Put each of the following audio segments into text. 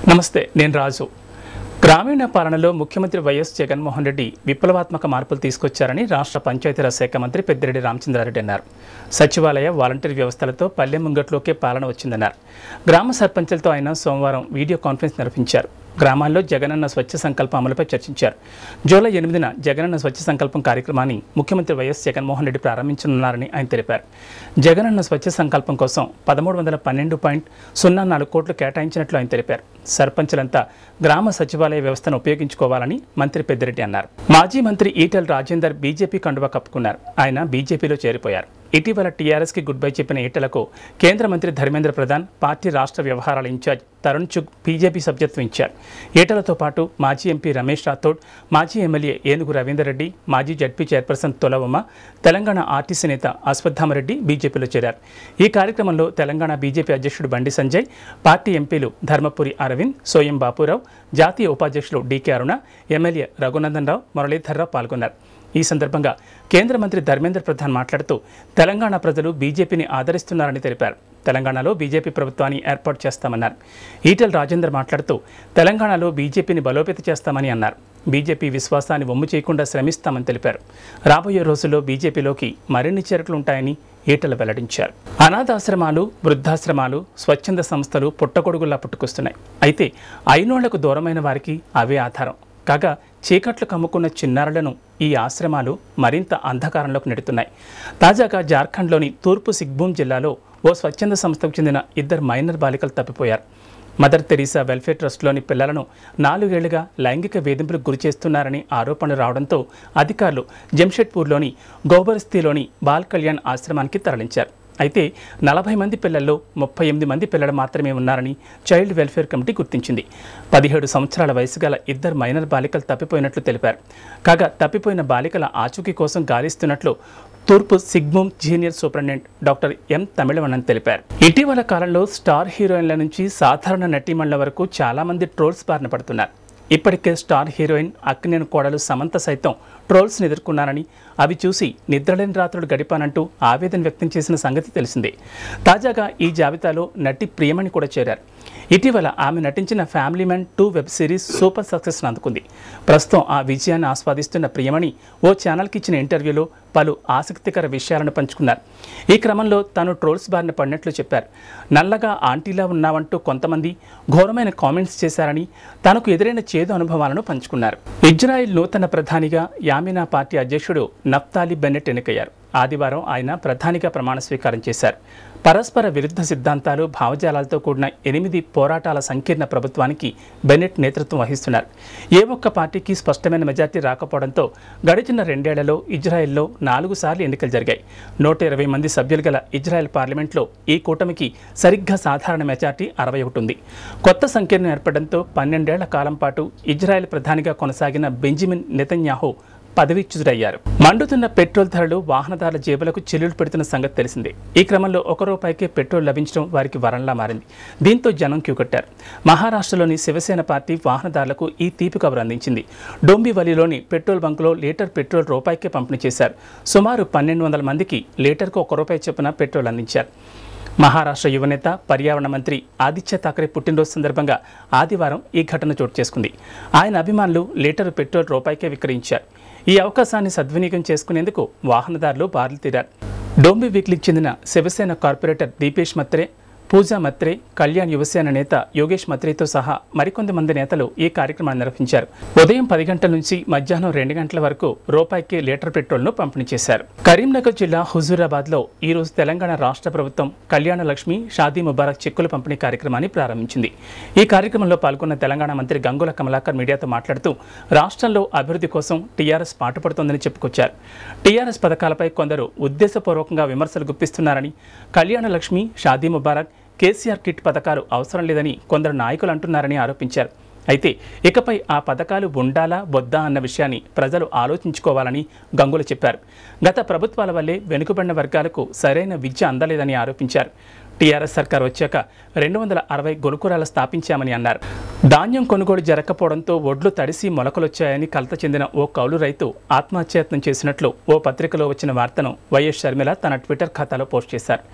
నమస్తే నేను రాజు గ్రామీణ పాలనలో ముఖ్యమంత్రి వైఎస్ జగన్మోహన్ రెడ్డి విప్లవాత్మక మార్పులు తీసుకొచ్చారని రాష్ట్ర పంచాయతీరాజ్ శాఖ మంత్రి పెద్దిరెడ్డి రామచంద్రారెడ్డి అన్నారు సచివాలయ వాలంటీర్ వ్యవస్థలతో పల్లె ముంగట్లోకే పాలన వచ్చిందన్నారు గ్రామ సర్పంచులతో ఆయన సోమవారం వీడియో కాన్ఫరెన్స్ నిర్వహించారు గ్రామాల్లో జగనన్న స్వచ్ఛ సంకల్పం అమలుపై చర్చించారు జూలై ఎనిమిదిన జగనన్న స్వచ్ఛ సంకల్పం కార్యక్రమాన్ని ముఖ్యమంత్రి వైఎస్ జగన్మోహన్ రెడ్డి ప్రారంభించనున్నారని ఆయన తెలిపారు జగనన్న స్వచ్ఛ సంకల్పం కోసం పదమూడు వందల పన్నెండు పాయింట్ సున్నా నాలుగు కోట్లు కేటాయించినట్లు ఆయన తెలిపారు సర్పంచులంతా గ్రామ సచివాలయ వ్యవస్థను ఉపయోగించుకోవాలని మంత్రి పెద్దిరెడ్డి అన్నారు మాజీ మంత్రి ఈటెల రాజేందర్ బీజేపీ కండువా కప్పుకున్నారు ఆయన బీజేపీలో చేరిపోయారు ఇటీవల టీఆర్ఎస్కి గుడ్ బై చెప్పిన ఈటెలకు కేంద్ర మంత్రి ధర్మేంద్ర ప్రధాన్ పార్టీ రాష్ట్ర వ్యవహారాల ఇన్ఛార్జ్ తరుణ్ చుగ్ బీజేపీ సభ్యత్వం ఇచ్చారు ఈటెలతో పాటు మాజీ ఎంపీ రమేష్ రాథోడ్ మాజీ ఎమ్మెల్యే ఏనుగు రవీందర్ రెడ్డి మాజీ జడ్పీ చైర్పర్సన్ తొలవమ్మ తెలంగాణ ఆర్టీసీ నేత అశ్వత్థామరెడ్డి బీజేపీలో చేరారు ఈ కార్యక్రమంలో తెలంగాణ బీజేపీ అధ్యక్షుడు బండి సంజయ్ పార్టీ ఎంపీలు ధర్మపురి అరవింద్ సోయం బాపురావు జాతీయ ఉపాధ్యక్షులు డీకే అరుణ ఎమ్మెల్యే రఘునందన్ రావు మురళీధర్రావు పాల్గొన్నారు ఈ సందర్భంగా కేంద్ర మంత్రి ధర్మేంద్ర ప్రధాన్ మాట్లాడుతూ తెలంగాణ ప్రజలు బీజేపీని ఆదరిస్తున్నారని తెలిపారు తెలంగాణలో బీజేపీ ప్రభుత్వాన్ని ఏర్పాటు చేస్తామన్నారు ఈటెల రాజేందర్ మాట్లాడుతూ తెలంగాణలో బీజేపీని బలోపేత చేస్తామని అన్నారు బీజేపీ విశ్వాసాన్ని వమ్ము చేయకుండా శ్రమిస్తామని తెలిపారు రాబోయే రోజుల్లో బీజేపీలోకి మరిన్ని చేరికలు ఉంటాయని ఈటల వెల్లడించారు అనాథాశ్రమాలు వృద్ధాశ్రమాలు స్వచ్ఛంద సంస్థలు పుట్టగొడుగుల్లా పుట్టుకొస్తున్నాయి అయితే ఐనోళ్లకు దూరమైన వారికి అవే ఆధారం కాగా చీకట్లు కమ్ముకున్న చిన్నారులను ఈ ఆశ్రమాలు మరింత అంధకారంలోకి నెడుతున్నాయి తాజాగా జార్ఖండ్లోని తూర్పు సిగ్బూమ్ జిల్లాలో ఓ స్వచ్ఛంద సంస్థకు చెందిన ఇద్దరు మైనర్ బాలికలు తప్పిపోయారు మదర్ తెరీసా వెల్ఫేర్ ట్రస్ట్లోని పిల్లలను నాలుగేళ్లుగా లైంగిక వేధింపులకు గురి చేస్తున్నారని ఆరోపణలు రావడంతో అధికారులు జంషెడ్పూర్లోని గోబర్స్తీలోని బాల్ కళ్యాణ్ ఆశ్రమానికి తరలించారు అయితే నలభై మంది పిల్లల్లో ముప్పై ఎనిమిది మంది పిల్లలు మాత్రమే ఉన్నారని చైల్డ్ వెల్ఫేర్ కమిటీ గుర్తించింది పదిహేడు సంవత్సరాల వయసు గల ఇద్దరు మైనర్ బాలికలు తప్పిపోయినట్లు తెలిపారు కాగా తప్పిపోయిన బాలికల ఆచూకీ కోసం గాలిస్తున్నట్లు తూర్పు సిగ్మూమ్ junior superintendent doctor M Tamilvanan తెలిపారు ఇటీవల కాలంలో స్టార్ హీరోయిన్ల నుంచి సాధారణ నటీమణుల వరకు చాలా మంది ట్రోల్స్ బారిన పడుతున్నారు ఇప్పటికే స్టార్ హీరోయిన్ అక్కినేని కోడలు సమంత సైతం ట్రోల్స్ని ఎదుర్కొన్నారని అవి చూసి నిద్రలేని రాత్రులు గడిపానంటూ ఆవేదన వ్యక్తం చేసిన సంగతి తెలిసిందే తాజాగా ఈ జాబితాలో నటి ప్రియమణి కూడా చేరారు ఇటీవల ఆమె నటించిన Family Man two web series super success అందుకుంది ప్రస్తుతం ఆ విజయాన్ని ఆస్వాదిస్తున్న ప్రియమణి ఓ ఛానల్కి ఇచ్చిన ఇంటర్వ్యూలో పలు ఆసక్తికర విషయాలను పంచుకున్నారు ఈ క్రమంలో తాను ట్రోల్స్ బారిన పడినట్లు చెప్పారు నల్లగా ఆంటీలా ఉన్నావంటూ కొంతమంది ఘోరమైన కామెంట్స్ చేశారని తనకు ఎదురైన చేదు అనుభవాలను పంచుకున్నారు ఇజ్రాయెల్ నూతన ప్రధానిగా యామినా పార్టీ అధ్యక్షుడు నఫ్తాలి బెన్నెట్ ఎన్నికయ్యారు ఆదివారం ఆయన ప్రధానిగా ప్రమాణ స్వీకారం చేశారు పరస్పర విరుద్ధ సిద్ధాంతాలు భావజాలాలతో కూడిన ఎనిమిది పోరాటాల సంకీర్ణ ప్రభుత్వానికి బెన్నెట్ నేతృత్వం వహిస్తున్నారు ఏ ఒక్క పార్టీకి స్పష్టమైన మెజార్టీ రాకపోవడంతో గడిచిన రెండేళ్లలో ఇజ్రాయెల్లో నాలుగు సార్లు ఎన్నికలు జరిగాయి నూట ఇరవై మంది సభ్యులు గల ఇజ్రాయెల్ పార్లమెంట్లో ఈ కూటమికి సరిగ్గా సాధారణ మెజార్టీ అరవై ఒకటి ఉంది కొత్త సంకీర్ణం ఏర్పడడంతో పన్నెండేళ్ల కాలం పాటు ఇజ్రాయెల్ ప్రధానిగా కొనసాగిన బెంజమిన్ నెతన్యాహు పదవీచ్యుతుడయ్యారు మండుతున్న పెట్రోల్ ధరలు వాహనదారుల జేబులకు చెల్లులు పెడుతున్న సంగతి తెలిసిందే ఈ క్రమంలో ఒక రూపాయికే పెట్రోల్ లభించడం వారికి వరంలా మారింది దీంతో జనం క్యూకట్టారు మహారాష్ట్రలోని శివసేన పార్టీ వాహనదారులకు ఈ తీపి కబురు అందించింది డోంబివలిలోని పెట్రోల్ బంకులో లీటర్ పెట్రోల్ రూపాయికే పంపిణీ చేశారు సుమారు పన్నెండు వందల మందికి లీటర్కు ఒక రూపాయి చొప్పున పెట్రోల్ అందించారు మహారాష్ట్ర యువనేత పర్యావరణ మంత్రి ఆదిత్య ఠాకరే పుట్టినరోజు సందర్భంగా ఆదివారం ఈ ఘటన చోటు చేసుకుంది ఆయన అభిమానులు లీటరు పెట్రోల్ రూపాయికే విక్రయించారు ఈ అవకాశాన్ని సద్వినియోగం చేసుకునేందుకు వాహనదారులు బారులు తీరారు డోంబి వీక్లీకి చెందిన శివసేన కార్పొరేటర్ దీపేష్ మత్రే పూజా మత్రే కళ్యాణ్ యువసేన నేత యోగేష్ మత్రేతో సహా మరికొంత మంది నేతలు ఈ కార్యక్రమాన్ని నిర్వహించారు ఉదయం పది గంటల నుంచి మధ్యాహ్నం రెండు గంటల వరకు రూపాయికి లీటర్ పెట్రోల్ను పంపిణీ చేశారు కరీంనగర్ జిల్లా హుజూరాబాద్లో ఈ రోజు తెలంగాణ రాష్ట్ర ప్రభుత్వం కళ్యాణ లక్ష్మి షాదీ ముబారక్ చెక్కుల పంపిణీ కార్యక్రమాన్ని ప్రారంభించింది ఈ కార్యక్రమంలో పాల్గొన్న తెలంగాణ మంత్రి గంగుల కమలాకర్ మీడియాతో మాట్లాడుతూ రాష్ట్రంలో అభివృద్ధి కోసం టీఆర్ఎస్ పాటుపడుతోందని చెప్పుకొచ్చారు టీఆర్ఎస్ పథకాలపై కొందరు ఉద్దేశపూర్వకంగా విమర్శలు గుప్పిస్తున్నారని కళ్యాణ లక్ష్మి షాదీ ముబారక్ కేసీఆర్ కిట్ పథకాలు అవసరం లేదని కొందరు నాయకులు అంటున్నారని ఆరోపించారు అయితే ఇకపై ఆ పథకాలు ఉండాలా వద్దా అన్న విషయాన్ని ప్రజలు ఆలోచించుకోవాలని గంగులు చెప్పారు గత ప్రభుత్వాల వల్లే వెనుకబడిన వర్గాలకు సరైన విద్య అందలేదని ఆరోపించారు టీఆర్ఎస్ సర్కార్ వచ్చాక రెండు వందల అరవై గొలుకురాలు స్థాపించామని అన్నారు ధాన్యం కొనుగోలు జరగకపోవడంతో ఒడ్లు తడిసి మొలకలొచ్చాయని కలత చెందిన ఓ కౌలు రైతు ఆత్మహత్యయత్నం చేసినట్లు ఓ పత్రికలో వచ్చిన వార్తను వైఎస్ షర్మిల తన ట్విట్టర్ ఖాతాలో పోస్ట్ చేశారు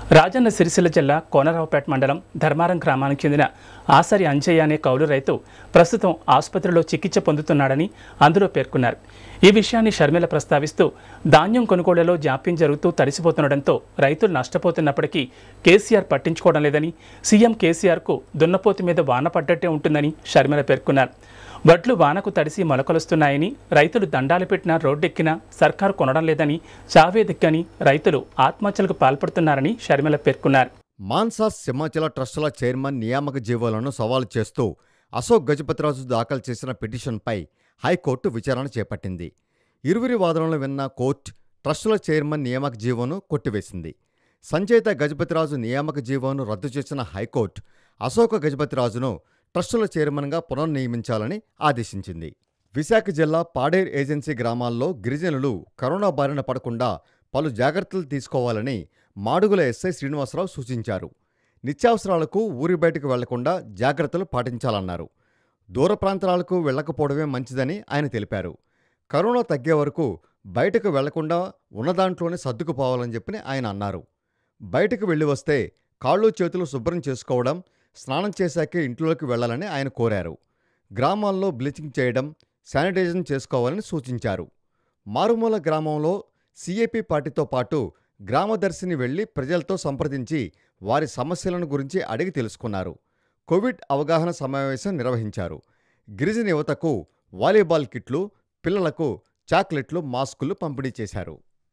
రాజన్న సిరిసిల్ల జిల్లా కోనరావుపేట మండలం ధర్మారం గ్రామానికి చెందిన ఆసరి అంజయ్య అనే కౌలు రైతు ప్రస్తుతం ఆసుపత్రిలో చికిత్స పొందుతున్నాడని అందులో పేర్కొన్నారు ఈ విషయాన్ని షర్మిల ప్రస్తావిస్తూ ధాన్యం కొనుగోళ్లలో జాప్యం జరుగుతూ తడిసిపోతుండటంతో రైతులు నష్టపోతున్నప్పటికీ కేసీఆర్ పట్టించుకోవడం లేదని సీఎం కేసీఆర్కు దున్నపోతు మీద వాన పడ్డట్టే ఉంటుందని షర్మిల పేర్కొన్నారు వడ్లు వానకు తడిసి మొలకలొస్తున్నాయని రైతులు దండాలు పెట్టినా రోడ్డెక్కినా సర్కారు కొనడం లేదని చావేదిక్కని రైతులు ఆత్మహత్యలకు పాల్పడుతున్నారని షర్మిల పేర్కొన్నారు మాన్సాస్ సింహాచల ట్రస్టుల చైర్మన్ నియామక జీవోలను సవాలు చేస్తూ అశోక్ గజపతిరాజు దాఖలు చేసిన పిటిషన్పై హైకోర్టు విచారణ చేపట్టింది ఇరువురి వాదనలు విన్న కోర్టు ట్రస్టుల చైర్మన్ నియామక జీవోను కొట్టివేసింది సంజయిత గజపతిరాజు నియామక జీవోను రద్దు చేసిన హైకోర్టు అశోక గజపతిరాజును ట్రస్టుల చైర్మన్గా పునర్నియమించాలని ఆదేశించింది విశాఖ జిల్లా పాడేర్ ఏజెన్సీ గ్రామాల్లో గిరిజనులు కరోనా బారిన పడకుండా పలు జాగ్రత్తలు తీసుకోవాలని మాడుగుల ఎస్ఐ శ్రీనివాసరావు సూచించారు నిత్యావసరాలకు ఊరి బయటకు వెళ్లకుండా జాగ్రత్తలు పాటించాలన్నారు దూర ప్రాంతాలకు వెళ్లకపోవడమే మంచిదని ఆయన తెలిపారు కరోనా తగ్గే వరకు బయటకు వెళ్లకుండా ఉన్నదాంట్లోనే సర్దుకుపోవాలని చెప్పి ఆయన అన్నారు బయటకు వెళ్ళి వస్తే కాళ్ళు చేతులు శుభ్రం చేసుకోవడం స్నానం చేశాకే ఇంట్లోకి వెళ్లాలని ఆయన కోరారు గ్రామాల్లో బ్లీచింగ్ చేయడం శానిటైజేషన్ చేసుకోవాలని సూచించారు మారుమూల గ్రామంలో సీఏపీ పార్టీతో పాటు గ్రామదర్శిని వెళ్లి ప్రజలతో సంప్రదించి వారి సమస్యలను గురించి అడిగి తెలుసుకున్నారు కోవిడ్ అవగాహన సమావేశం నిర్వహించారు గిరిజన యువతకు వాలీబాల్ కిట్లు పిల్లలకు చాక్లెట్లు మాస్కులు పంపిణీ చేశారు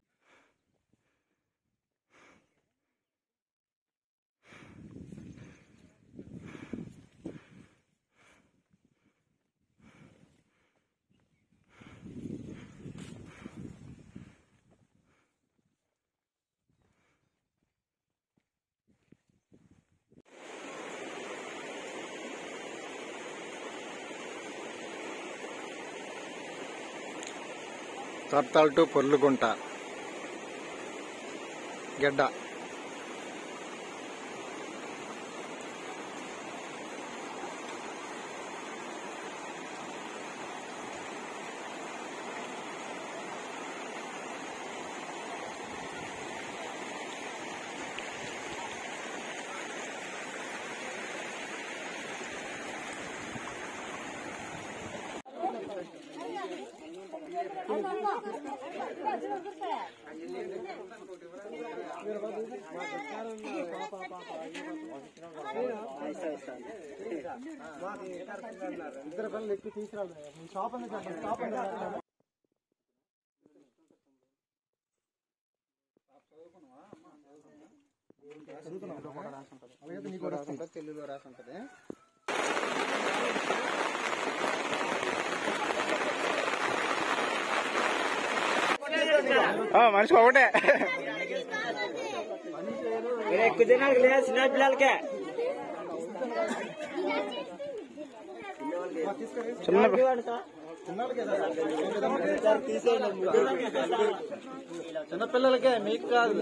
తర్తాల్ టు పొర్లుగుంట గెడ్డ తెలుగులో రాసి ఉంటుంది మనిషి ఒకటే ఎక్కువ తినాలి లేదా చిన్న పిల్లలకే చిన్నపిల్లలకే మీకు కాదు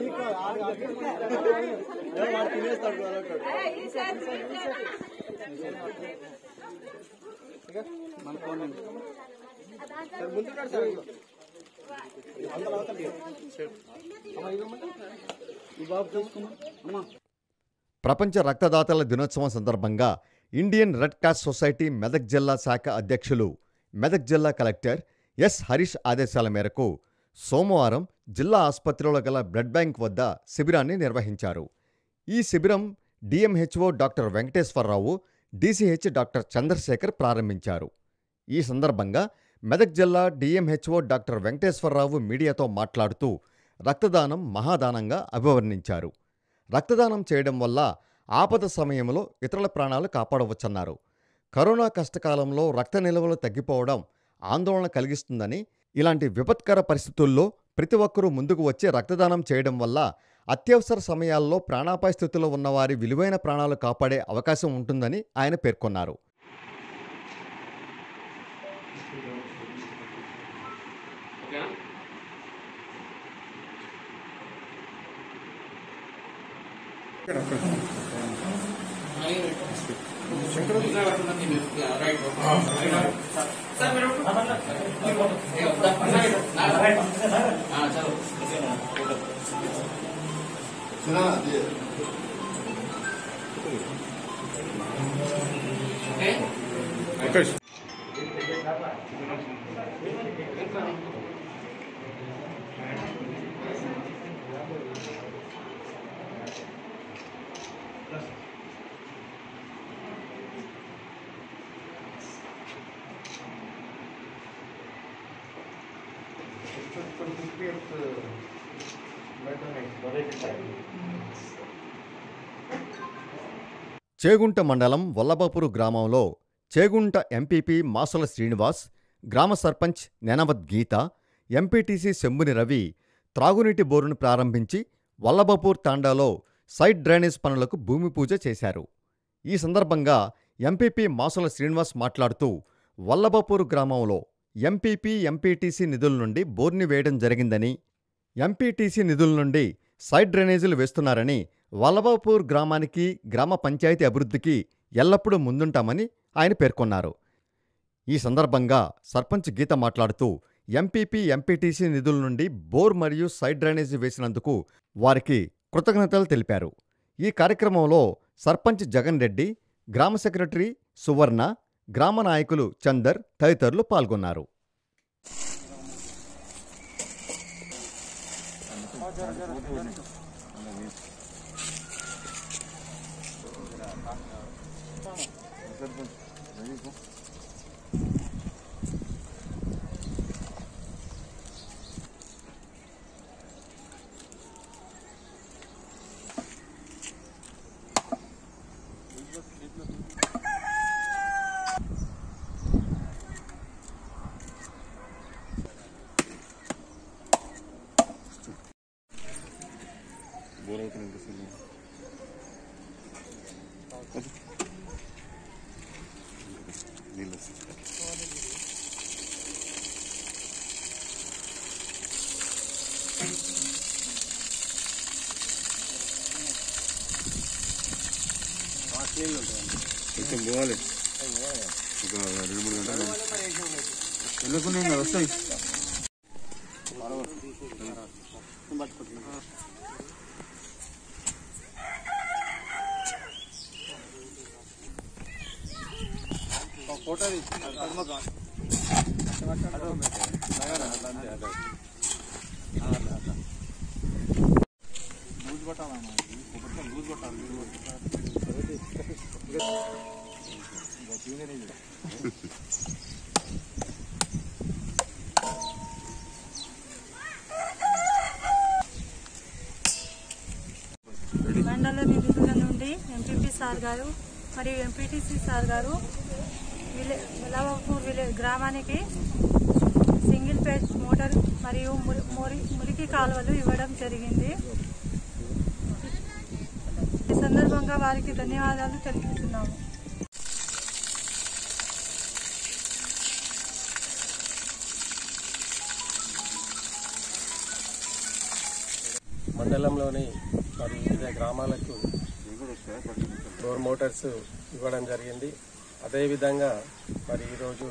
మన ఫోన్ ఉంది. సార్ ముందున్నాడు సార్ ఇదిగో. అందరూ అవతలకి. అమ్మా, ఇదమ్మా. ఈ బాబు చూసుకున్నా అమ్మా ప్రపంచ రక్తదాతల దినోత్సవం సందర్భంగా Indian Red Cross Society Medak జిల్లా శాఖ అధ్యక్షులు మెదక్ జిల్లా కలెక్టర్ ఎస్ హరీష్ ఆదేశాల మేరకు సోమవారం జిల్లా ఆసుపత్రిలో గల బ్లడ్ బ్యాంక్ వద్ద శిబిరాన్ని నిర్వహించారు ఈ శిబిరం DMHO doctor Venkateswara Rao DCH doctor Chandrashekar ప్రారంభించారు ఈ సందర్భంగా మెదక్ జిల్లా డిఎంహెచ్ఓ డాక్టర్ వెంకటేశ్వరరావు మీడియాతో మాట్లాడుతూ రక్తదానం మహాదానంగా అభివర్ణించారు రక్తదానం చేయడం వల్ల ఆపద సమయంలో ఇతరుల ప్రాణాలు కాపాడవచ్చన్నారు కరోనా కష్టకాలంలో రక్త నిల్వలు తగ్గిపోవడం ఆందోళన కలిగిస్తుందని ఇలాంటి విపత్కర పరిస్థితుల్లో ప్రతి ఒక్కరూ ముందుకు వచ్చి రక్తదానం చేయడం వల్ల అత్యవసర సమయాల్లో ప్రాణాపాయ స్థితిలో ఉన్నవారి విలువైన ప్రాణాలు కాపాడే అవకాశం ఉంటుందని ఆయన పేర్కొన్నారు చేగుంట మండలం వల్లభాపురు గ్రామంలో చేగుంట ఎంపీపీ మాసుల శ్రీనివాస్ గ్రామ సర్పంచ్ నెనవత్ గీత ఎంపీటీసీ శంభుని రవి త్రాగునీటి బోరును ప్రారంభించి వల్లభాపూర్ తాండాలో సైడ్ డ్రైనేజ్ పనులకు భూమి పూజ చేశారు ఈ సందర్భంగా ఎంపీపీ మాసుల శ్రీనివాస్ మాట్లాడుతూ వల్లభాపూర్ గ్రామంలో ఎంపీపీ ఎంపీటీసీ నిధుల నుండి బోర్ని వేయడం జరిగిందని ఎంపీటీసీ నిధుల నుండి సైడ్ డ్రైనేజీలు వేస్తున్నారని వల్లభాపూర్ గ్రామానికి గ్రామ పంచాయతీ అభివృద్ధికి ఎల్లప్పుడూ ముందుంటామని ఆయన పేర్కొన్నారు ఈ సందర్భంగా సర్పంచ్ గీత మాట్లాడుతూ ఎంపీపీ ఎంపీటీసీ నిధుల నుండి బోర్ మరియు సైడ్ డ్రైనేజీ వేసినందుకు వారికి కృతజ్ఞతలు తెలిపారు ఈ కార్యక్రమంలో సర్పంచ్ జగన్ రెడ్డి గ్రామ సెక్రటరీ సువర్ణ గ్రామ నాయకులు చందర్ తదితరులు పాల్గొన్నారు కొంచెం పోవాలి ఒక రెండు మూడు గంటలు వెళ్ళకున్నాయి కదా వస్తాయి మండల నిధుల నుండి ఎంపీపీ సార్ గారు మరియు ఎంపీటీసీ సార్ గారు విలే వెలవపూర్ విలే గ్రామానికి సింగిల్ పేజ్ మోటార్ మరియు మురి- మురి- మురికి కాలువలు ఇవ్వడం జరిగింది ఈ సందర్భంగా వారికి ధన్యవాదాలు తెలుపుతున్నాము మండలంలోని మరి వివిధ గ్రామాలకు డోర్ మోటార్స్ ఇవ్వడం జరిగింది అదేవిధంగా మరి ఈరోజు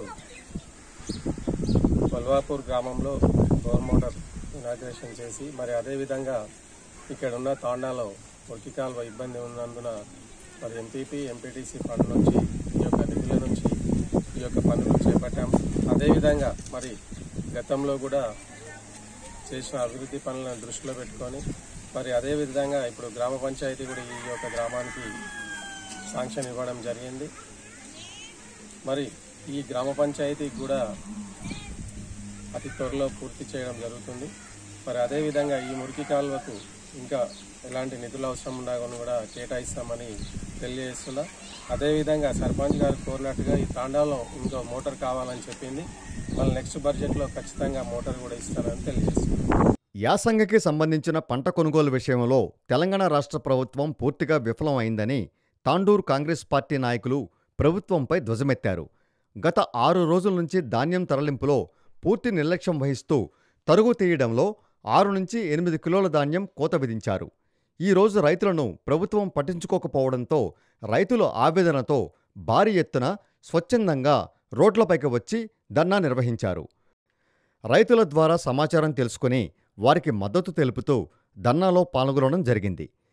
బల్వాపూర్ గ్రామంలో డోర్ మోటార్ ఇనాగ్రేషన్ చేసి మరి అదేవిధంగా ఇక్కడ ఉన్న తాండాలో మురికి కాలువ ఇబ్బంది ఉన్నందున మరి ఎంపీపీ ఎంపీటీసీ ఫండ్ నుంచి ఈ యొక్క నిధుల నుంచి ఈ యొక్క పనులు చేపట్టాం అదేవిధంగా మరి గతంలో కూడా చేసిన అభివృద్ధి పనులను దృష్టిలో పెట్టుకొని మరి అదే విధంగా ఇప్పుడు గ్రామ పంచాయతీ కూడా ఈ యొక్క గ్రామానికి శాంక్షన్ ఇవ్వడం జరిగింది మరి ఈ గ్రామ పంచాయతీకి కూడా అతి త్వరలో పూర్తి చేయడం జరుగుతుంది మరి అదేవిధంగా ఈ మురికి కాలువకు ఇంకా ఎలాంటి నిధులు అవసరం ఉండగాను కూడా కేటాయిస్తామని తెలియజేస్తున్నా అదేవిధంగా సర్పంచ్ గారు కోరినట్టుగా ఈ తాండాలో ఇంకో మోటార్ కావాలని చెప్పింది మళ్ళీ నెక్స్ట్ బడ్జెట్లో ఖచ్చితంగా మోటార్ కూడా ఇస్తారని తెలియజేస్తున్నాను యాసంగికి సంబంధించిన పంట కొనుగోలు విషయంలో తెలంగాణ రాష్ట్ర ప్రభుత్వం పూర్తిగా విఫలం అయిందని తాండూరు కాంగ్రెస్ పార్టీ నాయకులు ప్రభుత్వంపై ధ్వజమెత్తారు గత ఆరు రోజుల నుంచి ధాన్యం తరలింపులో పూర్తి నిర్లక్ష్యం వహిస్తూ తరుగు తీయడంలో ఆరు నుంచి ఎనిమిది కిలోల ధాన్యం కోత విధించారు ఈ రోజు రైతులను ప్రభుత్వం పట్టించుకోకపోవడంతో రైతులు ఆవేదనతో భారీ ఎత్తున స్వచ్ఛందంగా రోడ్లపైకి వచ్చి ధర్నా నిర్వహించారు రైతుల ద్వారా సమాచారం తెలుసుకుని వారికి మద్దతు తెలుపుతూ ధర్నాలో పాల్గొనడం జరిగింది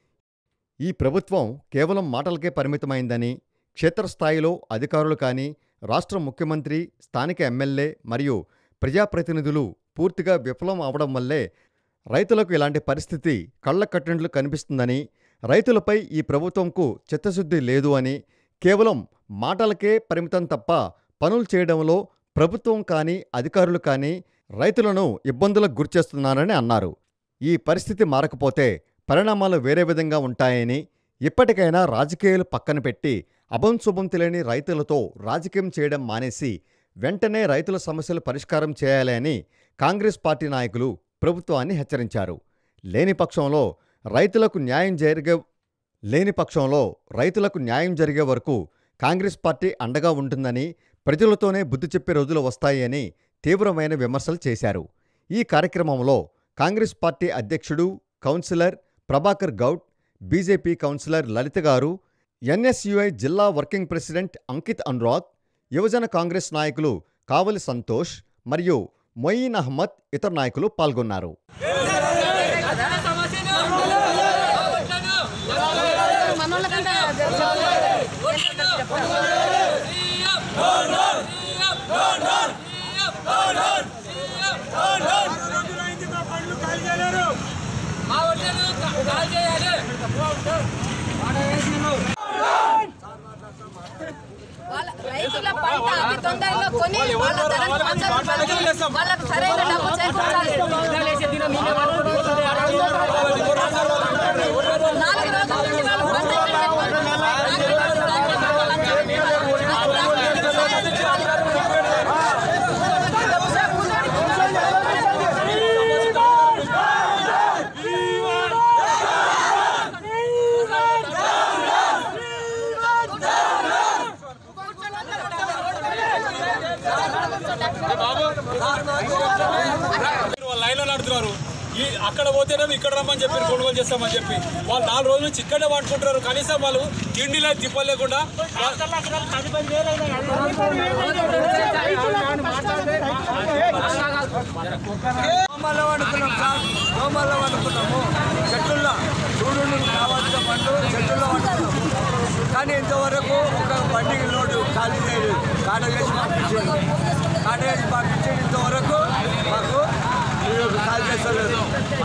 ఈ ప్రభుత్వం కేవలం మాటలకే పరిమితమైందని క్షేత్రస్థాయిలో అధికారులు కానీ రాష్ట్ర ముఖ్యమంత్రి స్థానిక ఎమ్మెల్యే మరియు ప్రజాప్రతినిధులు పూర్తిగా విఫలం అవడం వల్లే రైతులకు ఇలాంటి పరిస్థితి కళ్ళ కట్టినట్లు కనిపిస్తుందని రైతులపై ఈ ప్రభుత్వంకు చిత్తశుద్ధి లేదు అని కేవలం మాటలకే పరిమితం తప్ప పనులు చేయడంలో ప్రభుత్వం కానీ అధికారులు కానీ రైతులను ఇబ్బందులకు గురిచేస్తున్నారని అన్నారు ఈ పరిస్థితి మారకపోతే పరిణామాలు వేరే విధంగా ఉంటాయని ఇప్పటికైనా రాజకీయాలు పక్కన పెట్టి అభం శుభం తెలియని రైతులతో రాజకీయం చేయడం మానేసి వెంటనే రైతుల సమస్యలు పరిష్కారం చేయాలి అని కాంగ్రెస్ పార్టీ నాయకులు ప్రభుత్వాన్ని హెచ్చరించారు లేని పక్షంలో రైతులకు న్యాయం జరిగే లేని పక్షంలో రైతులకు న్యాయం జరిగే వరకు కాంగ్రెస్ పార్టీ అండగా ఉంటుందని ప్రజలతోనే బుద్ధి చెప్పే రోజులు వస్తాయి అని తీవ్రమైన విమర్శలు చేశారు ఈ కార్యక్రమంలో కాంగ్రెస్ పార్టీ అధ్యక్షుడు councillor Prabhakar Goud BJP councillor Lalitha garu NSUI జిల్లా వర్కింగ్ ప్రెసిడెంట్ అంకిత్ అనురాగ్ యువజన కాంగ్రెస్ నాయకులు కావలి సంతోష్ మరియు మొయీన్ అహ్మద్ ఇతర నాయకులు పాల్గొన్నారు వాళ్ళ రైతుల పంట అతి తొందరలో కొని వాళ్ళ ధరను పంచడం వాళ్ళకు సరైన డబ్బు చేకూర్చాలి నాలుగు రోజుల నుండి వాళ్ళు పంట వాళ్ళు లైన్లో నడుతున్నారు ఈ అక్కడ పోతేనేమో ఇక్కడ రమ్మని చెప్పి కొనుగోలు చేస్తామని చెప్పి వాళ్ళు నాలుగు రోజుల నుంచి ఇక్కడే పట్టుకుంటారు కనీసం వాళ్ళు తిండిలో తిప్పలేకుండా దోమల్లో వండుకున్నాం సార్ దోమల్లో వండుకున్నాము చెట్టుల్లో సూర్యుడు కావాల్సిన పండు చెట్టుల్లో వండుకున్నాము కానీ ఇంతవరకు ఒక బండి లోడు ఖాళీ చేయలేదు కాట చేసి పంపించాడు కాట చేసి పంపించాడు ఇంతవరకు మాకు ఖాళీ చేస్తలేదు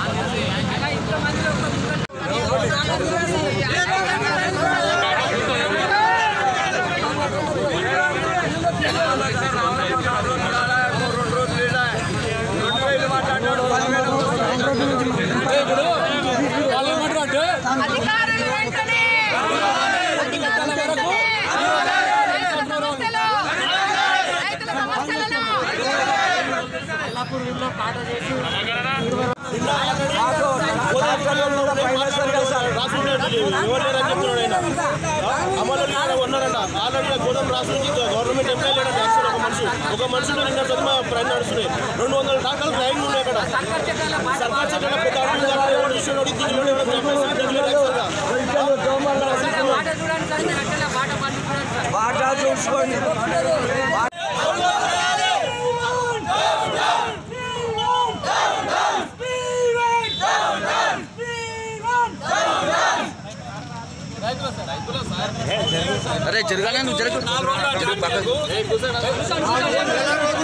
వాళ్ళు ఏమంటారు అంటే అధికారులు వెంటనే అధికారులు వెంటనే రైతుల సమస్యలు రైతుల సమస్యలను అమలు ఉన్నారంట ఆల్రెడీ గోదాం రాష్ట్రం నుంచి గవర్నమెంట్ ఎంప్లాయీ లేడంట యాక్చువల్ ఒక మనిషి ఒక మనిషి నిన్న చదివా ప్రయాణం నడుస్తున్నాయి రెండు వందల టాకాలు ట్రైన్ ఉన్నాయి అక్కడ సర్కార్ చెట్ల పెద్ద అడుగులు జరగాలి, ఎవడు ఇష్టం ఎవడు ఇచ్చి ఎవడు ఎవడు చెప్పేసి తెలియదు యాక్చువల్గా. బాటా చూసుకోండి అరే జరగాలి నువ్వు జరగ